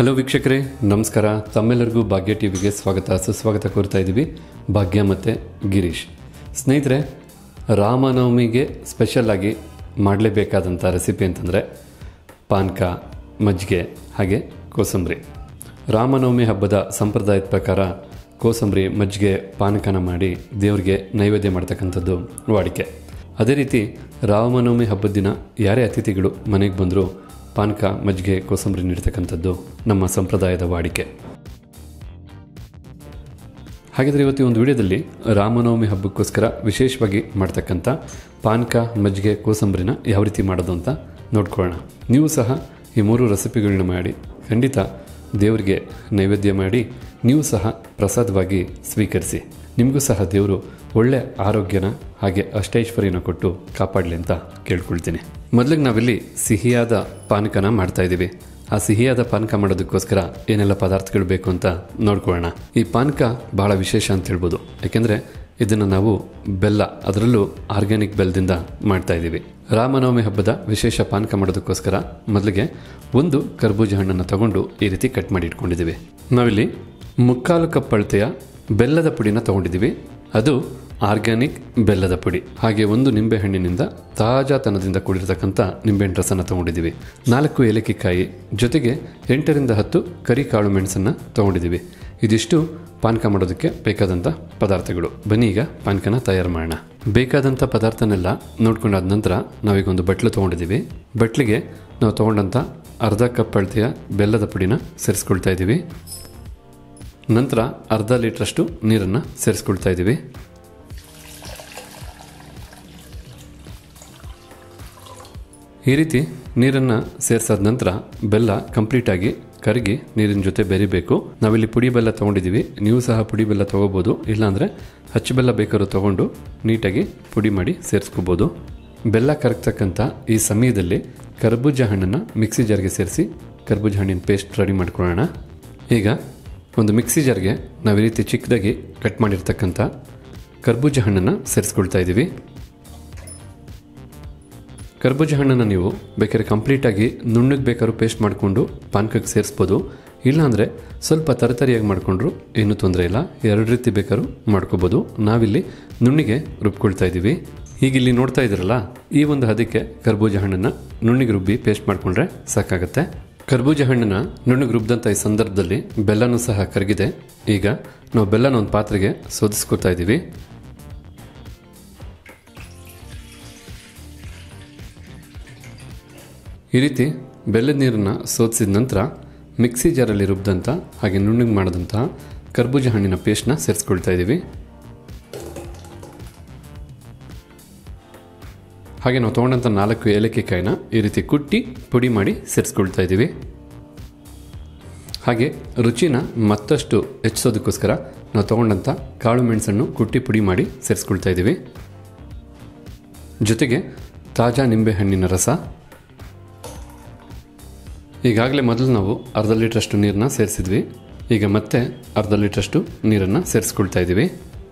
hello ವೀಕ್ಷಕರೇ ನಮಸ್ಕಾರ ತಮ್ಮೆಲ್ಲರಿಗೂ ಭಾಗ್ಯ ಟಿವಿಗೆ ಸ್ವಾಗತ ಸುಸ್ವಾಗತ ಕೋರ್ತಾ ಇದ್ದೀವಿ ಭಾಗ್ಯ ಮತ್ತು ಗಿರೀಶ್ ಸ್ನೇಹಿತರೆ ರಾಮನವಮಿಗೆ ಸ್ಪೆಷಲ್ ಆಗಿ ಮಾಡಲೇಬೇಕಾದಂಥ ರೆಸಿಪಿ ಅಂತಂದರೆ ಪಾನಕ ಮಜ್ಜಿಗೆ ಹಾಗೆ ಕೋಸಂಬರಿ ರಾಮನವಮಿ ಹಬ್ಬದ ಸಂಪ್ರದಾಯದ ಪ್ರಕಾರ ಕೋಸಂಬರಿ ಮಜ್ಜಿಗೆ ಪಾನಕನ ಮಾಡಿ ದೇವರಿಗೆ ನೈವೇದ್ಯ ಮಾಡ್ತಕ್ಕಂಥದ್ದು ವಾಡಿಕೆ ಅದೇ ರೀತಿ ರಾಮನವಮಿ ಹಬ್ಬದ ದಿನ ಯಾರೇ ಅತಿಥಿಗಳು ಮನೆಗೆ ಬಂದರೂ ಪಾನಕ ಮಜ್ಜಿಗೆ ಕೋಸಂಬರಿ ನೀಡ್ತಕ್ಕಂಥದ್ದು ನಮ್ಮ ಸಂಪ್ರದಾಯದ ವಾಡಿಕೆ ಹಾಗಾದರೆ ಇವತ್ತು ಈ ಒಂದು ವಿಡಿಯೋದಲ್ಲಿ ರಾಮನವಮಿ ಹಬ್ಬಕ್ಕೋಸ್ಕರ ವಿಶೇಷವಾಗಿ ಮಾಡ್ತಕ್ಕಂಥ ಪಾನಕ ಮಜ್ಜಿಗೆ ಕೋಸಂಬರಿನ ಯಾವ ರೀತಿ ಮಾಡೋದು ಅಂತ ನೋಡ್ಕೊಳ್ಳೋಣ ನೀವು ಸಹ ಈ ಮೂರು ರೆಸಿಪಿಗಳನ್ನ ಮಾಡಿ ಖಂಡಿತ ದೇವರಿಗೆ ನೈವೇದ್ಯ ಮಾಡಿ ನೀವು ಸಹ ಪ್ರಸಾದವಾಗಿ ಸ್ವೀಕರಿಸಿ ನಿಮಗೂ ಸಹ ದೇವರು ಒಳ್ಳೆ ಆರೋಗ್ಯನ ಹಾಗೆ ಅಷ್ಟೈಶ್ವರ್ಯನ ಕೊಟ್ಟು ಕಾಪಾಡಲಿ ಅಂತ ಕೇಳ್ಕೊಳ್ತೀನಿ ಮೊದಲಿಗೆ ನಾವಿಲ್ಲಿ ಸಿಹಿಯಾದ ಪಾನಕನ ಮಾಡ್ತಾ ಇದ್ದೀವಿ ಆ ಸಿಹಿಯಾದ ಪಾನಕ ಮಾಡೋದಕ್ಕೋಸ್ಕರ ಏನೆಲ್ಲ ಪದಾರ್ಥಗಳು ಬೇಕು ಅಂತ ನೋಡ್ಕೊಳ್ಳೋಣ ಈ ಪಾನಕ ಬಹಳ ವಿಶೇಷ ಅಂತ ಹೇಳ್ಬೋದು ಯಾಕೆಂದರೆ ಇದನ್ನು ನಾವು ಬೆಲ್ಲ ಅದರಲ್ಲೂ ಆರ್ಗ್ಯಾನಿಕ್ ಬೆಲ್ಲದಿಂದ ಮಾಡ್ತಾ ಇದ್ದೀವಿ ರಾಮನವಮಿ ಹಬ್ಬದ ವಿಶೇಷ ಪಾನಕ ಮಾಡೋದಕ್ಕೋಸ್ಕರ ಮೊದಲಿಗೆ ಒಂದು ಕರ್ಬೂಜ ಹಣ್ಣನ್ನು ತಗೊಂಡು ಈ ರೀತಿ ಕಟ್ ಮಾಡಿ ಇಟ್ಕೊಂಡಿದ್ದೀವಿ ನಾವಿಲ್ಲಿ ಮುಕ್ಕಾಲು ಕಪ್ ಅಳತೆಯ ಬೆಲ್ಲದ ಪುಡಿನ ತಗೊಂಡಿದ್ದೀವಿ ಅದು ಆರ್ಗ್ಯಾನಿಕ್ ಬೆಲ್ಲದ ಪುಡಿ ಹಾಗೆ ಒಂದು ನಿಂಬೆಹಣ್ಣಿನಿಂದ ತಾಜಾತನದಿಂದ ಕೂಡಿರತಕ್ಕಂಥ ನಿಂಬೆಹಣ್ಣು ರಸನ ತಗೊಂಡಿದ್ದೀವಿ ನಾಲ್ಕು ಏಲಕ್ಕಿಕಾಯಿ ಜೊತೆಗೆ ಎಂಟರಿಂದ ಹತ್ತು ಕರಿ ಕಾಳು ಮೆಣಸನ್ನು ತಗೊಂಡಿದ್ದೀವಿ ಇದಿಷ್ಟು ಪಾನಕ ಮಾಡೋದಕ್ಕೆ ಬೇಕಾದಂಥ ಪದಾರ್ಥಗಳು ಬನ್ನಿ ಈಗ ಪಾನಕನ ತಯಾರು ಮಾಡೋಣ ಬೇಕಾದಂಥ ಪದಾರ್ಥನೆಲ್ಲ ನೋಡ್ಕೊಂಡಾದ ನಂತರ ನಾವೀಗ ಒಂದು ಬಟ್ಲು ತೊಗೊಂಡಿದ್ದೀವಿ ಬಟ್ಲಿಗೆ ನಾವು ತೊಗೊಂಡಂಥ ಅರ್ಧ ಕಪ್ ಅಳತೆಯ ಬೆಲ್ಲದ ಪುಡಿನ ಸೇರಿಸ್ಕೊಳ್ತಾ ಇದ್ದೀವಿ ನಂತರ ಅರ್ಧ ಲೀಟ್ರಷ್ಟು ನೀರನ್ನು ಸೇರಿಸ್ಕೊಳ್ತಾ ಇದ್ದೀವಿ ಈ ರೀತಿ ನೀರನ್ನು ಸೇರಿಸಾದ ನಂತರ ಬೆಲ್ಲ ಕಂಪ್ಲೀಟಾಗಿ ಕರಗಿ ನೀರಿನ ಜೊತೆ ಬೆರಿಬೇಕು ನಾವಿಲ್ಲಿ ಪುಡಿ ಬೆಲ್ಲ ತೊಗೊಂಡಿದ್ದೀವಿ ನೀವು ಸಹ ಪುಡಿ ಬೆಲ್ಲ ತೊಗೋಬೋದು ಇಲ್ಲಾಂದರೆ ಹಚ್ಚು ಬೆಲ್ಲ ಬೇಕಾದ್ರೂ ತೊಗೊಂಡು ನೀಟಾಗಿ ಪುಡಿ ಮಾಡಿ ಸೇರಿಸ್ಕೋಬೋದು ಬೆಲ್ಲ ಕರಗ್ತಕ್ಕಂಥ ಈ ಸಮಯದಲ್ಲಿ ಕರ್ಬೂಜ ಹಣ್ಣನ್ನು ಮಿಕ್ಸಿ ಜಾರ್ಗೆ ಸೇರಿಸಿ ಕರ್ಬೂಜ ಹಣ್ಣಿನ ಪೇಸ್ಟ್ ರೆಡಿ ಮಾಡ್ಕೊಳ್ಳೋಣ ಈಗ ಒಂದು ಮಿಕ್ಸಿ ಜಾರ್ಗೆ ನಾವು ಈ ರೀತಿ ಚಿಕ್ಕದಾಗಿ ಕಟ್ ಮಾಡಿರ್ತಕ್ಕಂಥ ಕರ್ಬೂಜ ಹಣ್ಣನ್ನು ಸೇರಿಸ್ಕೊಳ್ತಾ ಇದ್ದೀವಿ ಕರ್ಬೂಜ ಹಣ್ಣನ್ನು ನೀವು ಬೇಕಾದ್ರೆ ಕಂಪ್ಲೀಟಾಗಿ ನುಣ್ಣಗೆ ಬೇಕಾದ್ರೂ ಪೇಸ್ಟ್ ಮಾಡಿಕೊಂಡು ಪಾನಕಕ್ಕೆ ಸೇರಿಸ್ಬೋದು ಇಲ್ಲಾಂದರೆ ಸ್ವಲ್ಪ ತರತರಿಯಾಗಿ ಮಾಡಿಕೊಂಡ್ರು ಏನೂ ತೊಂದರೆ ಇಲ್ಲ ಎರಡು ರೀತಿ ಬೇಕಾದ್ರೂ ಮಾಡ್ಕೋಬೋದು ನಾವಿಲ್ಲಿ ನುಣ್ಣಿಗೆ ರುಬ್ಕೊಳ್ತಾ ಇದ್ದೀವಿ ಈಗ ಇಲ್ಲಿ ನೋಡ್ತಾ ಇದ್ದೀರಲ್ಲ ಈ ಒಂದು ಹದಕ್ಕೆ ಕರ್ಬೂಜ ಹಣ್ಣನ್ನು ನುಣ್ಣಿಗೆ ರುಬ್ಬಿ ಪೇಸ್ಟ್ ಮಾಡಿಕೊಂಡ್ರೆ ಸಾಕಾಗುತ್ತೆ ಕರ್ಬೂಜ ಹಣ್ಣನ್ನು ನುಣ್ಣಗೆ ರುಬ್ಬಿದಂಥ ಈ ಸಂದರ್ಭದಲ್ಲಿ ಬೆಲ್ಲನೂ ಸಹ ಕರಗಿದೆ ಈಗ ನಾವು ಬೆಲ್ಲನ ಒಂದು ಪಾತ್ರೆಗೆ ಸೋದಿಸ್ಕೊತಾ ಇದ್ದೀವಿ ಈ ರೀತಿ ಬೆಲ್ಲದ ನೀರನ್ನು ಸೋದಿಸಿದ ನಂತರ ಮಿಕ್ಸಿ ಜಾರಲ್ಲಿ ರುಬ್ಬಿದಂಥ ಹಾಗೆ ನುಣ್ಣಗೆ ಮಾಡಿದಂಥ ಕರ್ಬೂಜ ಹಣ್ಣಿನ ಪೇಸ್ಟ್ನ ಸೇರಿಸ್ಕೊಳ್ತಾ ಇದ್ದೀವಿ ಹಾಗೆ ನಾವು ತೊಗೊಂಡಂಥ ನಾಲ್ಕು ಏಲಕ್ಕಿಕಾಯಿನ ಈ ರೀತಿ ಕುಟ್ಟಿ ಪುಡಿ ಮಾಡಿ ಸೇರಿಸ್ಕೊಳ್ತಾ ಇದ್ದೀವಿ ಹಾಗೆ ರುಚಿನ ಮತ್ತಷ್ಟು ಹೆಚ್ಚಿಸೋದಕ್ಕೋಸ್ಕರ ನಾವು ತೊಗೊಂಡಂಥ ಕಾಳು ಮೆಣಸನ್ನು ಕುಟ್ಟಿ ಪುಡಿ ಮಾಡಿ ಸೇರಿಸ್ಕೊಳ್ತಾ ಇದ್ದೀವಿ ಜೊತೆಗೆ ತಾಜಾ ನಿಂಬೆಹಣ್ಣಿನ ರಸ ಈಗಾಗಲೇ ಮೊದಲು ನಾವು ಅರ್ಧ ಲೀಟ್ರಷ್ಟು ನೀರನ್ನ ಸೇರಿಸಿದ್ವಿ ಈಗ ಮತ್ತೆ ಅರ್ಧ ಲೀಟ್ರಷ್ಟು ನೀರನ್ನು ಸೇರಿಸ್ಕೊಳ್ತಾ ಇದ್ದೀವಿ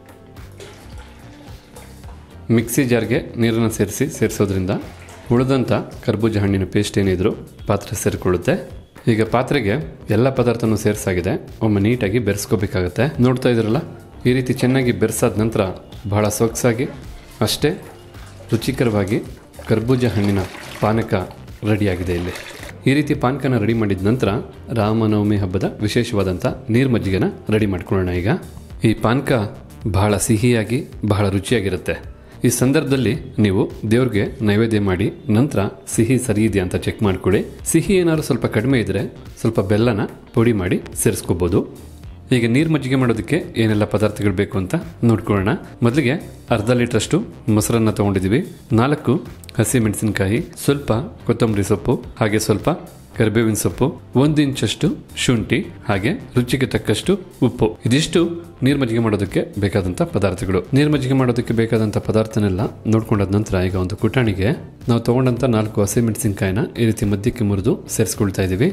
ಮಿಕ್ಸಿ ಜಾರ್ಗೆ ನೀರನ್ನು ಸೇರಿಸಿ ಸೇರಿಸೋದ್ರಿಂದ ಉಳಿದಂಥ ಕರ್ಬೂಜ ಹಣ್ಣಿನ ಪೇಸ್ಟ್ ಏನಿದ್ರು ಪಾತ್ರೆ ಸೇರಿಕೊಳ್ಳುತ್ತೆ ಈಗ ಪಾತ್ರೆಗೆ ಎಲ್ಲ ಪದಾರ್ಥನೂ ಸೇರಿಸಾಗಿದೆ ಒಮ್ಮೆ ನೀಟಾಗಿ ಬೆರೆಸ್ಕೋಬೇಕಾಗತ್ತೆ ನೋಡ್ತಾ ಇದ್ರಲ್ಲ ಈ ರೀತಿ ಚೆನ್ನಾಗಿ ಬೆರೆಸಾದ ನಂತರ ಬಹಳ ಸೊಗಸಾಗಿ ಅಷ್ಟೇ ರುಚಿಕರವಾಗಿ ಕರ್ಬೂಜ ಹಣ್ಣಿನ ಪಾನಕ ರೆಡಿಯಾಗಿದೆ ಇಲ್ಲಿ ಈ ರೀತಿ ಪಾನಕನ ರೆಡಿ ಮಾಡಿದ ನಂತರ ರಾಮನವಮಿ ಹಬ್ಬದ ವಿಶೇಷವಾದಂಥ ನೀರು ಮಜ್ಜಿಗೆನ ರೆಡಿ ಮಾಡ್ಕೊಳ್ಳೋಣ ಈಗ ಈ ಪಾನಕ ಬಹಳ ಸಿಹಿಯಾಗಿ ಬಹಳ ರುಚಿಯಾಗಿರುತ್ತೆ ಈ ಸಂದರ್ಭದಲ್ಲಿ ನೀವು ದೇವ್ರಿಗೆ ನೈವೇದ್ಯ ಮಾಡಿ ನಂತರ ಸಿಹಿ ಸರಿ ಇದೆಯಾ ಅಂತ ಚೆಕ್ ಮಾಡ್ಕೊಳ್ಳಿ ಸಿಹಿ ಏನಾದ್ರು ಸ್ವಲ್ಪ ಕಡಿಮೆ ಇದ್ದರೆ ಸ್ವಲ್ಪ ಬೆಲ್ಲನ ಪುಡಿ ಮಾಡಿ ಸೇರಿಸ್ಕೋಬೋದು ಈಗ ನೀರು ಮಜ್ಜಿಗೆ ಮಾಡೋದಕ್ಕೆ ಏನೆಲ್ಲ ಪದಾರ್ಥಗಳು ಬೇಕು ಅಂತ ನೋಡ್ಕೊಳ್ಳೋಣ ಮೊದಲಿಗೆ ಅರ್ಧ ಲೀಟ್ರಷ್ಟು ಮೊಸರನ್ನ ತೊಗೊಂಡಿದ್ದೀವಿ ನಾಲ್ಕು ಹಸಿ ಮೆಣಸಿನಕಾಯಿ ಸ್ವಲ್ಪ ಕೊತ್ತಂಬರಿ ಸೊಪ್ಪು ಹಾಗೆ ಸ್ವಲ್ಪ ಕರಿಬೇವಿನ ಸೊಪ್ಪು ಒಂದು ಇಂಚಷ್ಟು ಶುಂಠಿ ಹಾಗೆ ರುಚಿಗೆ ತಕ್ಕಷ್ಟು ಉಪ್ಪು ಇದಿಷ್ಟು ನೀರು ಮಜ್ಜಿಗೆ ಮಾಡೋದಕ್ಕೆ ಬೇಕಾದಂಥ ಪದಾರ್ಥಗಳು ನೀರು ಮಜ್ಜಿಗೆ ಮಾಡೋದಕ್ಕೆ ಬೇಕಾದಂಥ ಪದಾರ್ಥನೆಲ್ಲ ನೋಡ್ಕೊಂಡಾದ ನಂತರ ಈಗ ಒಂದು ಕುಟಾಣಿಗೆ ನಾವು ತಗೊಂಡಂಥ ನಾಲ್ಕು ಹಸಿ ಮೆಣಸಿನಕಾಯಿನ ಈ ರೀತಿ ಮಧ್ಯಕ್ಕೆ ಮುರಿದು ಸೇರಿಸ್ಕೊಳ್ತಾ ಇದ್ದೀವಿ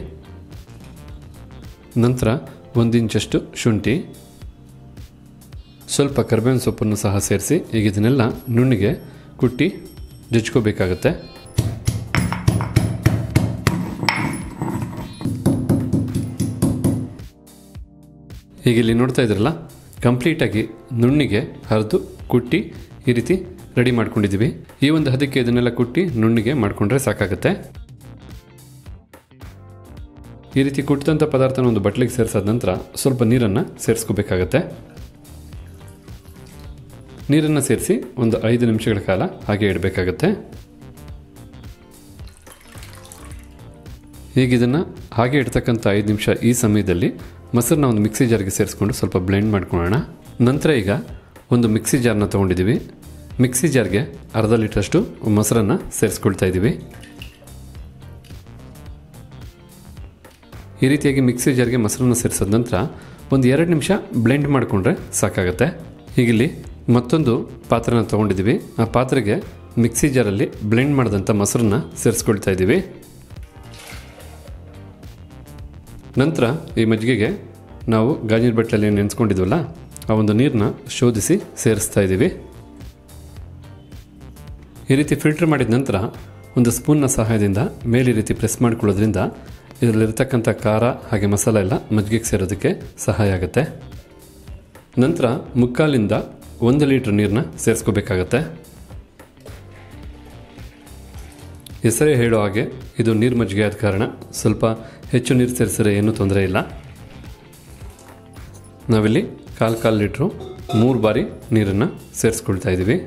ನಂತರ ಒಂದು ಇಂಚಷ್ಟು ಶುಂಠಿ ಸ್ವಲ್ಪ ಕರಿಬೇವಿನ ಸೊಪ್ಪನ್ನು ಸಹ ಸೇರಿಸಿ ಈಗ ಇದನ್ನೆಲ್ಲ ನುಣ್ಣಿಗೆ ಕುಟ್ಟಿ ಜಜ್ಕೋಬೇಕಾಗತ್ತೆ ಈಗ ಇಲ್ಲಿ ನೋಡ್ತಾ ಇದ್ರಲ್ಲ ಕಂಪ್ಲೀಟಾಗಿ ನುಣ್ಣಿಗೆ ಹರಿದು ಕುಟ್ಟಿ ಈ ರೀತಿ ರೆಡಿ ಮಾಡ್ಕೊಂಡಿದ್ದೀವಿ ಈ ಒಂದು ಹದಕ್ಕೆ ಇದನ್ನೆಲ್ಲ ಕುಟ್ಟಿ ನುಣ್ಣಿಗೆ ಮಾಡಿಕೊಂಡ್ರೆ ಸಾಕಾಗುತ್ತೆ ಈ ರೀತಿ ಕುಟ್ಟಿದಂಥ ಪದಾರ್ಥನ ಒಂದು ಬಟ್ಲಿಗೆ ಸೇರಿಸಾದ ನಂತರ ಸ್ವಲ್ಪ ನೀರನ್ನು ಸೇರಿಸ್ಕೋಬೇಕಾಗತ್ತೆ ನೀರನ್ನು ಸೇರಿಸಿ ಒಂದು ಐದು ನಿಮಿಷಗಳ ಕಾಲ ಹಾಗೆ ಇಡಬೇಕಾಗತ್ತೆ ಈಗ ಇದನ್ನು ಹಾಗೆ ಇಡ್ತಕ್ಕಂಥ ಐದು ನಿಮಿಷ ಈ ಸಮಯದಲ್ಲಿ ಮೊಸರನ್ನ ಒಂದು ಮಿಕ್ಸಿ ಜಾರ್ಗೆ ಸೇರಿಸ್ಕೊಂಡು ಸ್ವಲ್ಪ ಬ್ಲೆಂಡ್ ಮಾಡ್ಕೊಳ್ಳೋಣ ನಂತರ ಈಗ ಒಂದು ಮಿಕ್ಸಿ ಜಾರ್ನ ತೊಗೊಂಡಿದ್ದೀವಿ ಮಿಕ್ಸಿ ಜಾರ್ಗೆ ಅರ್ಧ ಲೀಟ್ರಷ್ಟು ಮೊಸರನ್ನು ಸೇರಿಸ್ಕೊಳ್ತಾ ಇದ್ದೀವಿ ಈ ರೀತಿಯಾಗಿ ಮಿಕ್ಸಿ ಜಾರ್ಗೆ ಮೊಸರನ್ನ ಸೇರಿಸಿದ ನಂತರ ಒಂದು ಎರಡು ನಿಮಿಷ ಬ್ಲೆಂಡ್ ಮಾಡಿಕೊಂಡ್ರೆ ಸಾಕಾಗುತ್ತೆ ಹೀಗಿಲ್ಲಿ ಮತ್ತೊಂದು ಪಾತ್ರೆನ ತೊಗೊಂಡಿದ್ದೀವಿ ಆ ಪಾತ್ರೆಗೆ ಮಿಕ್ಸಿ ಜಾರಲ್ಲಿ ಬ್ಲೆಂಡ್ ಮಾಡಿದಂಥ ಮೊಸರನ್ನ ಸೇರಿಸ್ಕೊಳ್ತಾ ಇದ್ದೀವಿ ನಂತರ ಈ ಮಜ್ಜಿಗೆಗೆ ನಾವು ಗಾಜಿನ ಬಟ್ಟಲಲ್ಲಿ ನೆನೆಸ್ಕೊಂಡಿದ್ವಲ್ಲ ಆ ಒಂದು ನೀರನ್ನ ಶೋಧಿಸಿ ಸೇರಿಸ್ತಾ ಇದ್ದೀವಿ ಈ ರೀತಿ ಫಿಲ್ಟರ್ ಮಾಡಿದ ನಂತರ ಒಂದು ಸ್ಪೂನ್ನ ಸಹಾಯದಿಂದ ಮೇಲೆ ಈ ರೀತಿ ಪ್ರೆಸ್ ಮಾಡಿಕೊಳ್ಳೋದ್ರಿಂದ ಇದರಲ್ಲಿರ್ತಕ್ಕಂಥ ಖಾರ ಹಾಗೆ ಮಸಾಲ ಎಲ್ಲ ಮಜ್ಜಿಗೆಗೆ ಸೇರೋದಕ್ಕೆ ಸಹಾಯ ಆಗುತ್ತೆ ನಂತರ ಮುಕ್ಕಾಲಿಂದ ಒಂದು ಲೀಟ್ರ್ ನೀರನ್ನ ಸೇರಿಸ್ಕೋಬೇಕಾಗತ್ತೆ ಹೆಸರೇ ಹೇಳೋ ಹಾಗೆ ಇದು ನೀರು ಮಜ್ಜಿಗೆ ಆದ ಕಾರಣ ಸ್ವಲ್ಪ ಹೆಚ್ಚು ನೀರು ಸೇರಿಸಿದ್ರೆ ಏನೂ ತೊಂದರೆ ಇಲ್ಲ ನಾವಿಲ್ಲಿ ಕಾಲು ಕಾಲು ಲೀಟ್ರು ಮೂರು ಬಾರಿ ನೀರನ್ನು ಸೇರಿಸ್ಕೊಳ್ತಾ ಇದ್ದೀವಿ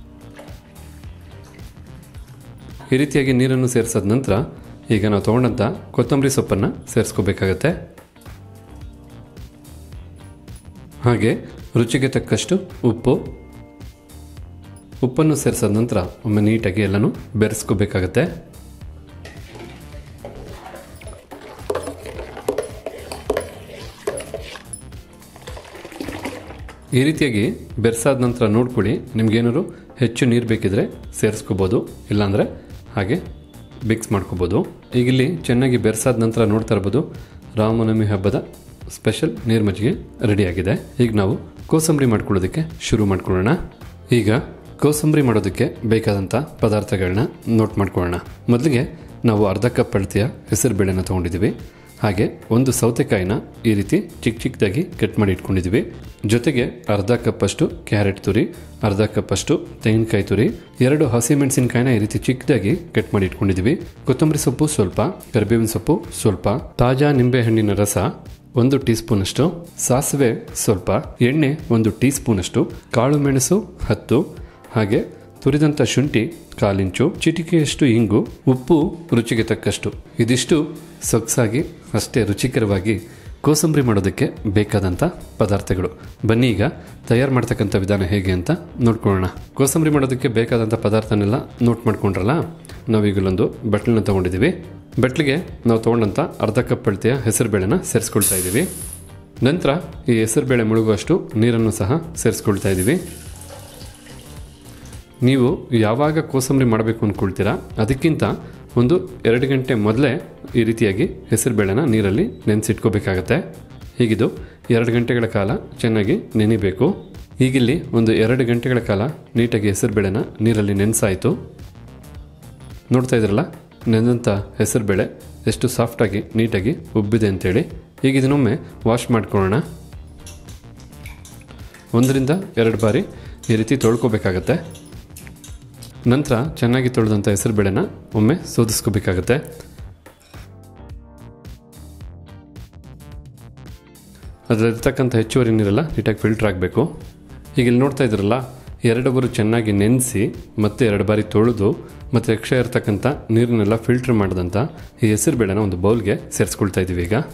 ಈ ರೀತಿಯಾಗಿ ನೀರನ್ನು ಸೇರಿಸಿದ ನಂತರ ಈಗ ನಾವು ತೊಗೊಂಡಂಥ ಕೊತ್ತಂಬರಿ ಸೊಪ್ಪನ್ನು ಸೇರಿಸ್ಕೋಬೇಕಾಗತ್ತೆ ಹಾಗೆ ರುಚಿಗೆ ತಕ್ಕಷ್ಟು ಉಪ್ಪು ಉಪ್ಪನ್ನು ಸೇರಿಸಿದ ನಂತರ ಒಮ್ಮೆ ನೀಟಾಗಿ ಎಲ್ಲನೂ ಬೆರೆಸ್ಕೋಬೇಕಾಗತ್ತೆ ಈ ರೀತಿಯಾಗಿ ಬೆರೆಸಾದ ನಂತರ ನೋಡ್ಕೊಳ್ಳಿ ನಿಮ್ಗೇನಾದ್ರು ಹೆಚ್ಚು ನೀರು ಬೇಕಿದ್ರೆ ಸೇರಿಸ್ಕೋಬೋದು ಇಲ್ಲಾಂದರೆ ಹಾಗೆ ಮಿಕ್ಸ್ ಮಾಡ್ಕೋಬೋದು ಈಗ ಇಲ್ಲಿ ಚೆನ್ನಾಗಿ ಬೆರೆಸಾದ ನಂತರ ನೋಡ್ತಾ ಇರ್ಬೋದು ರಾಮನವಮಿ ಹಬ್ಬದ ಸ್ಪೆಷಲ್ ನೀರು ಮಜ್ಜಿಗೆ ರೆಡಿಯಾಗಿದೆ ಈಗ ನಾವು ಕೋಸಂಬರಿ ಮಾಡ್ಕೊಳ್ಳೋದಕ್ಕೆ ಶುರು ಮಾಡ್ಕೊಳ್ಳೋಣ ಈಗ ಕೋಸಂಬರಿ ಮಾಡೋದಕ್ಕೆ ಬೇಕಾದಂಥ ಪದಾರ್ಥಗಳನ್ನ ನೋಟ್ ಮಾಡ್ಕೊಳ್ಳೋಣ ಮೊದಲಿಗೆ ನಾವು ಅರ್ಧ ಕಪ್ ಅಳತೆಯ ಹೆಸರು ಬೇಳೆನ ತೊಗೊಂಡಿದ್ದೀವಿ ಹಾಗೆ ಒಂದು ಸೌತೆಕಾಯಿನ ಈ ರೀತಿ ಚಿಕ್ಕ ಚಿಕ್ಕದಾಗಿ ಕಟ್ ಮಾಡಿ ಇಟ್ಕೊಂಡಿದ್ದೀವಿ ಜೊತೆಗೆ ಅರ್ಧ ಕಪ್ಪಷ್ಟು ಕ್ಯಾರೆಟ್ ತುರಿ ಅರ್ಧ ಕಪ್ಪಷ್ಟು ತೆಂಗಿನಕಾಯಿ ತುರಿ ಎರಡು ಹಸಿಮೆಣಸಿನಕಾಯಿನ ಈ ರೀತಿ ಚಿಕ್ಕದಾಗಿ ಕಟ್ ಮಾಡಿ ಇಟ್ಕೊಂಡಿದ್ದೀವಿ ಕೊತ್ತಂಬರಿ ಸೊಪ್ಪು ಸ್ವಲ್ಪ ಕರಿಬೇವಿನ ಸೊಪ್ಪು ಸ್ವಲ್ಪ ತಾಜಾ ನಿಂಬೆಹಣ್ಣಿನ ರಸ ಒಂದು ಟೀ ಸ್ಪೂನಷ್ಟು ಸಾಸಿವೆ ಸ್ವಲ್ಪ ಎಣ್ಣೆ ಒಂದು ಟೀ ಸ್ಪೂನಷ್ಟು ಕಾಳು ಮೆಣಸು ಹತ್ತು ಹಾಗೆ ತುರಿದಂಥ ಶುಂಠಿ ಕಾಲಿಂಚು ಚಿಟಿಕೆಯಷ್ಟು ಇಂಗು ಉಪ್ಪು ರುಚಿಗೆ ತಕ್ಕಷ್ಟು ಇದಿಷ್ಟು ಸೊಗಸಾಗಿ ಅಷ್ಟೇ ರುಚಿಕರವಾಗಿ ಕೋಸಂಬರಿ ಮಾಡೋದಕ್ಕೆ ಬೇಕಾದಂಥ ಪದಾರ್ಥಗಳು ಬನ್ನಿ ಈಗ ತಯಾರು ಮಾಡ್ತಕ್ಕಂಥ ವಿಧಾನ ಹೇಗೆ ಅಂತ ನೋಡ್ಕೊಳ್ಳೋಣ ಕೋಸಂಬರಿ ಮಾಡೋದಕ್ಕೆ ಬೇಕಾದಂಥ ಪದಾರ್ಥನೆಲ್ಲ ನೋಟ್ ಮಾಡ್ಕೊಂಡ್ರಲ್ಲ ನಾವೀಗಲೊಂದು ಬಟ್ಲನ್ನ ತೊಗೊಂಡಿದ್ದೀವಿ ಬಟ್ಲಿಗೆ ನಾವು ತೊಗೊಂಡಂಥ ಅರ್ಧ ಕಪ್ ಅಳತೆಯ ಹೆಸರುಬೇಳೆನ ಸೇರಿಸ್ಕೊಳ್ತಾ ಇದ್ದೀವಿ ನಂತರ ಈ ಹೆಸರುಬೇಳೆ ಮುಳುಗುವಷ್ಟು ನೀರನ್ನು ಸಹ ಸೇರಿಸ್ಕೊಳ್ತಾ ಇದ್ದೀವಿ ನೀವು ಯಾವಾಗ ಕೋಸಂಬರಿ ಮಾಡಬೇಕು ಅಂದ್ಕೊಳ್ತೀರಾ ಅದಕ್ಕಿಂತ ಒಂದು ಎರಡು ಗಂಟೆ ಮೊದಲೇ ಈ ರೀತಿಯಾಗಿ ಹೆಸರುಬೇಳೆನ ನೀರಲ್ಲಿ ನೆನೆಸಿಟ್ಕೋಬೇಕಾಗತ್ತೆ ಹೀಗಿದು ಎರಡು ಗಂಟೆಗಳ ಕಾಲ ಚೆನ್ನಾಗಿ ನೆನಿಬೇಕು ಈಗಿಲ್ಲಿ ಒಂದು ಎರಡು ಗಂಟೆಗಳ ಕಾಲ ನೀಟಾಗಿ ಹೆಸರುಬೇಳೆನ ನೀರಲ್ಲಿ ನೆನೆಸಾಯಿತು ನೋಡ್ತಾ ಇದ್ರಲ್ಲ ನೆನೆದಂಥ ಹೆಸರುಬೇಳೆ ಎಷ್ಟು ಸಾಫ್ಟಾಗಿ ನೀಟಾಗಿ ಉಬ್ಬಿದೆ ಅಂತೇಳಿ ಈಗ ಇದನ್ನೊಮ್ಮೆ ವಾಶ್ ಮಾಡ್ಕೊಳ್ಳೋಣ ಒಂದರಿಂದ ಎರಡು ಬಾರಿ ಈ ರೀತಿ ತೊಳ್ಕೊಬೇಕಾಗತ್ತೆ ನಂತರ ಚೆನ್ನಾಗಿ ತೊಳೆದಂಥ ಹೆಸರುಬೇಳೆನ ಒಮ್ಮೆ ಸೋದಿಸ್ಕೋಬೇಕಾಗತ್ತೆ ಅದರಲ್ಲಿರ್ತಕ್ಕಂಥ ಹೆಚ್ಚುವರಿ ನೀರೆಲ್ಲ ನೀಟಾಗಿ ಫಿಲ್ಟರ್ ಆಗಬೇಕು ಈಗ ಇಲ್ಲಿ ನೋಡ್ತಾ ಇದ್ರಲ್ಲ ಎರಡು ಬಾರಿ ಚೆನ್ನಾಗಿ ನೆನೆಸಿ ಮತ್ತೆ ಎರಡು ಬಾರಿ ತೊಳೆದು ಮತ್ತು ಎಕ್ಸ್ಟ್ರಾ ಇರ್ತಕ್ಕಂಥ ನೀರನ್ನೆಲ್ಲ ಫಿಲ್ಟರ್ ಮಾಡಿದಂಥ ಈ ಹೆಸರುಬೇಳೆನ ಒಂದು ಬೌಲ್ಗೆ ಸೇರಿಸ್ಕೊಳ್ತಾ ಇದ್ದೀವಿ ಈಗ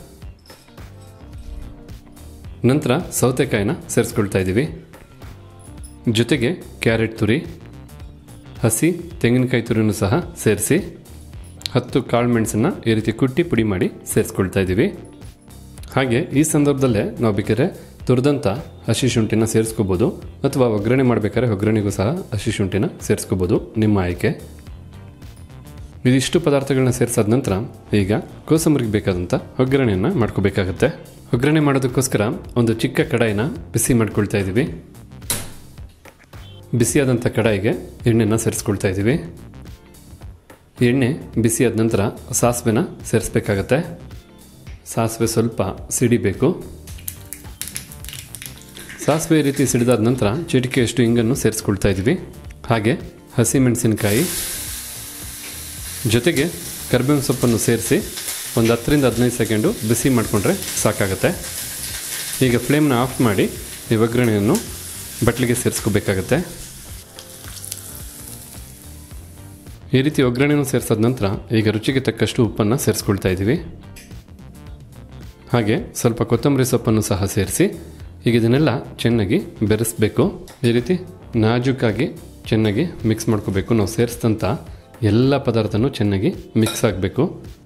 ನಂತರ ಸೌತೆಕಾಯಿನ ಸೇರಿಸ್ಕೊಳ್ತಾ ಇದ್ದೀವಿ ಜೊತೆಗೆ ಕ್ಯಾರೆಟ್ ತುರಿ ಹಸಿ ತೆಂಗಿನಕಾಯಿ ತುರಿನೂ ಸಹ ಸೇರಿಸಿ ಹತ್ತು ಕಾಳು ಮೆಣಸನ್ನು ಈ ರೀತಿ ಕುಟ್ಟಿ ಪುಡಿ ಮಾಡಿ ಸೇರಿಸ್ಕೊಳ್ತಾ ಇದ್ದೀವಿ ಹಾಗೆ ಈ ಸಂದರ್ಭದಲ್ಲೇ ನಾವು ಬೇಕಾದ್ರೆ ತುರಿದಂಥ ಹಸಿ ಶುಂಠಿನ ಸೇರಿಸ್ಕೋಬೋದು ಅಥವಾ ಒಗ್ಗರಣೆ ಮಾಡಬೇಕಾದ್ರೆ ಒಗ್ಗರಣೆಗೂ ಸಹ ಹಸಿ ಶುಂಠಿನ ಸೇರಿಸ್ಕೋಬೋದು ನಿಮ್ಮ ಆಯ್ಕೆ ಇದಿಷ್ಟು ಪದಾರ್ಥಗಳನ್ನ ಸೇರಿಸಾದ ನಂತರ ಈಗ ಕೋಸಂಬರಿಗೆ ಬೇಕಾದಂಥ ಒಗ್ಗರಣೆಯನ್ನು ಮಾಡ್ಕೋಬೇಕಾಗತ್ತೆ ಒಗ್ಗರಣೆ ಮಾಡೋದಕ್ಕೋಸ್ಕರ ಒಂದು ಚಿಕ್ಕ ಕಡಾಯಿನ ಬಿಸಿ ಮಾಡ್ಕೊಳ್ತಾ ಇದ್ದೀವಿ ಬಿಸಿಯಾದಂಥ ಕಡಾಯಿಗೆ ಎಣ್ಣೆನ ಸೇರಿಸ್ಕೊಳ್ತಾ ಇದ್ದೀವಿ ಎಣ್ಣೆ ಬಿಸಿಯಾದ ನಂತರ ಸಾಸಿವೆನ ಸೇರಿಸ್ಬೇಕಾಗತ್ತೆ ಸಾಸಿವೆ ಸ್ವಲ್ಪ ಸಿಡಿಬೇಕು ಸಾಸಿವೆ ಈ ರೀತಿ ಸಿಡಿದಾದ ನಂತರ ಚಿಟಿಕೆಯಷ್ಟು ಹಿಂಗನ್ನು ಸೇರಿಸ್ಕೊಳ್ತಾ ಇದ್ದೀವಿ ಹಾಗೆ ಹಸಿಮೆಣಸಿನಕಾಯಿ ಜೊತೆಗೆ ಕರಿಬೇವಿನ ಸೊಪ್ಪನ್ನು ಸೇರಿಸಿ ಒಂದು ಹತ್ತರಿಂದ ಹದಿನೈದು ಸೆಕೆಂಡು ಬಿಸಿ ಮಾಡಿಕೊಂಡ್ರೆ ಸಾಕಾಗುತ್ತೆ ಈಗ ಫ್ಲೇಮ್ನ ಆಫ್ ಮಾಡಿ ಈ ಒಗ್ಗರಣೆಯನ್ನು ಬಟ್ಲಿಗೆ ಸೇರಿಸ್ಕೋಬೇಕಾಗತ್ತೆ ಈ ರೀತಿ ಒಗ್ಗರಣೆಯನ್ನು ಸೇರಿಸಾದ ನಂತರ ಈಗ ರುಚಿಗೆ ತಕ್ಕಷ್ಟು ಉಪ್ಪನ್ನು ಸೇರಿಸ್ಕೊಳ್ತಾ ಇದ್ದೀವಿ ಹಾಗೆ ಸ್ವಲ್ಪ ಕೊತ್ತಂಬರಿ ಸೊಪ್ಪನ್ನು ಸಹ ಸೇರಿಸಿ ಈಗ ಇದನ್ನೆಲ್ಲ ಚೆನ್ನಾಗಿ ಬೆರೆಸಬೇಕು ಈ ರೀತಿ ನಾಜೂಕಾಗಿ ಚೆನ್ನಾಗಿ ಮಿಕ್ಸ್ ಮಾಡ್ಕೋಬೇಕು ನಾವು ಸೇರಿಸಿದಂಥ ಎಲ್ಲ ಪದಾರ್ಥನೂ ಚೆನ್ನಾಗಿ ಮಿಕ್ಸ್ ಆಗಬೇಕು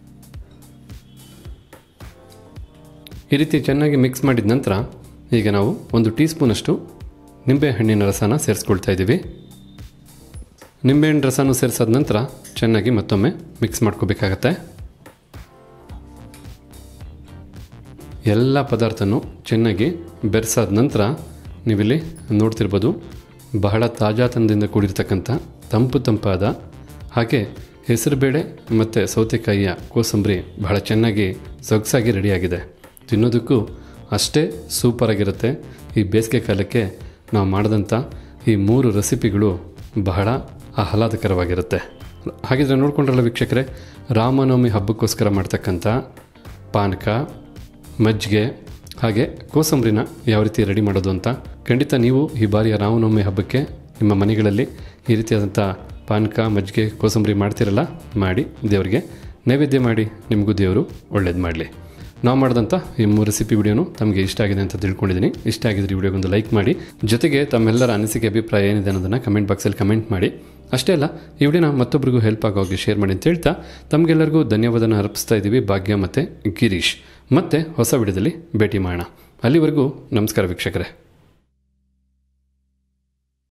ಈ ರೀತಿ ಚೆನ್ನಾಗಿ ಮಿಕ್ಸ್ ಮಾಡಿದ ನಂತರ ಈಗ ನಾವು ಒಂದು ಟೀ ಸ್ಪೂನಷ್ಟು ನಿಂಬೆಹಣ್ಣಿನ ರಸನ ಸೇರಿಸ್ಕೊಳ್ತಾ ಇದ್ದೀವಿ ನಿಂಬೆಹಣ್ಣು ರಸನೂ ಸೇರಿಸಾದ ನಂತರ ಚೆನ್ನಾಗಿ ಮತ್ತೊಮ್ಮೆ ಮಿಕ್ಸ್ ಮಾಡ್ಕೋಬೇಕಾಗತ್ತೆ ಎಲ್ಲ ಪದಾರ್ಥನೂ ಚೆನ್ನಾಗಿ ಬೆರೆಸಾದ ನಂತರ ನೀವಿಲ್ಲಿ ನೋಡ್ತಿರ್ಬೋದು ಬಹಳ ತಾಜಾತನದಿಂದ ಕೂಡಿರ್ತಕ್ಕಂಥ ತಂಪು ತಂಪಾದ ಹಾಗೆ ಹೆಸರುಬೇಳೆ ಮತ್ತು ಸೌತೆಕಾಯಿಯ ಕೋಸಂಬರಿ ಬಹಳ ಚೆನ್ನಾಗಿ ಸೊಗಸಾಗಿ ರೆಡಿಯಾಗಿದೆ ತಿನ್ನೋದಕ್ಕೂ ಅಷ್ಟೇ ಸೂಪರಾಗಿರುತ್ತೆ ಈ ಬೇಸಿಗೆ ಕಾಲಕ್ಕೆ ನಾವು ಮಾಡಿದಂಥ ಈ ಮೂರು ರೆಸಿಪಿಗಳು ಬಹಳ ಆಹ್ಲಾದಕರವಾಗಿರುತ್ತೆ ಹಾಗಿದ್ರೆ ನೋಡ್ಕೊಂಡ್ರಲ್ಲ ವೀಕ್ಷಕರೇ ರಾಮನವಮಿ ಹಬ್ಬಕ್ಕೋಸ್ಕರ ಮಾಡ್ತಕ್ಕಂಥ ಪಾನಕ ಮಜ್ಜಿಗೆ ಹಾಗೆ ಕೋಸಂಬರಿನ ಯಾವ ರೀತಿ ರೆಡಿ ಮಾಡೋದು ಅಂತ ಖಂಡಿತ ನೀವು ಈ ಬಾರಿಯ ರಾಮನವಮಿ ಹಬ್ಬಕ್ಕೆ ನಿಮ್ಮ ಮನೆಗಳಲ್ಲಿ ಈ ರೀತಿಯಾದಂಥ ಪಾನಕ ಮಜ್ಜಿಗೆ ಕೋಸಂಬರಿ ಮಾಡ್ತಿರಲ್ಲ ಮಾಡಿ ದೇವರಿಗೆ ನೈವೇದ್ಯ ಮಾಡಿ ನಿಮಗೂ ದೇವರು ಒಳ್ಳೇದು ಮಾಡಲಿ ನಾವು ಮಾಡಿದಂಥ ಈ ಮೂರು ರೆಸಿಪಿ ವಿಡಿಯೋನು ತಮಗೆ ಇಷ್ಟ ಆಗಿದೆ ಅಂತ ತಿಳ್ಕೊಂಡಿದ್ದೀನಿ ಇಷ್ಟ ಆಗಿದ್ರೆ ಈ ವಿಡಿಯೋಗೊಂದು ಲೈಕ್ ಮಾಡಿ ಜೊತೆಗೆ ತಮ್ಮೆಲ್ಲರ ಅನಿಸಿಕೆ ಅಭಿಪ್ರಾಯ ಏನಿದೆ ಅನ್ನೋದನ್ನು ಕಮೆಂಟ್ ಬಾಕ್ಸಲ್ಲಿ ಕಮೆಂಟ್ ಮಾಡಿ ಅಷ್ಟೇ ಅಲ್ಲ ಈ ವಿಡಿಯೋನ ಮತ್ತೊಬ್ಬರಿಗೂ ಹೆಲ್ಪ್ ಆಗೋ ಹಾಗೆ ಶೇರ್ ಮಾಡಿ ಅಂತ ಹೇಳ್ತಾ ತಮಗೆಲ್ಲರಿಗೂ ಧನ್ಯವಾದನ ಅರ್ಪಿಸ್ತಾ ಇದ್ದೀವಿ ಭಾಗ್ಯ ಮತ್ತು ಗಿರೀಶ್ ಮತ್ತೆ ಹೊಸ ವಿಡಿಯೋದಲ್ಲಿ ಭೇಟಿ ಮಾಡೋಣ ಅಲ್ಲಿವರೆಗೂ ನಮಸ್ಕಾರ ವೀಕ್ಷಕರೇ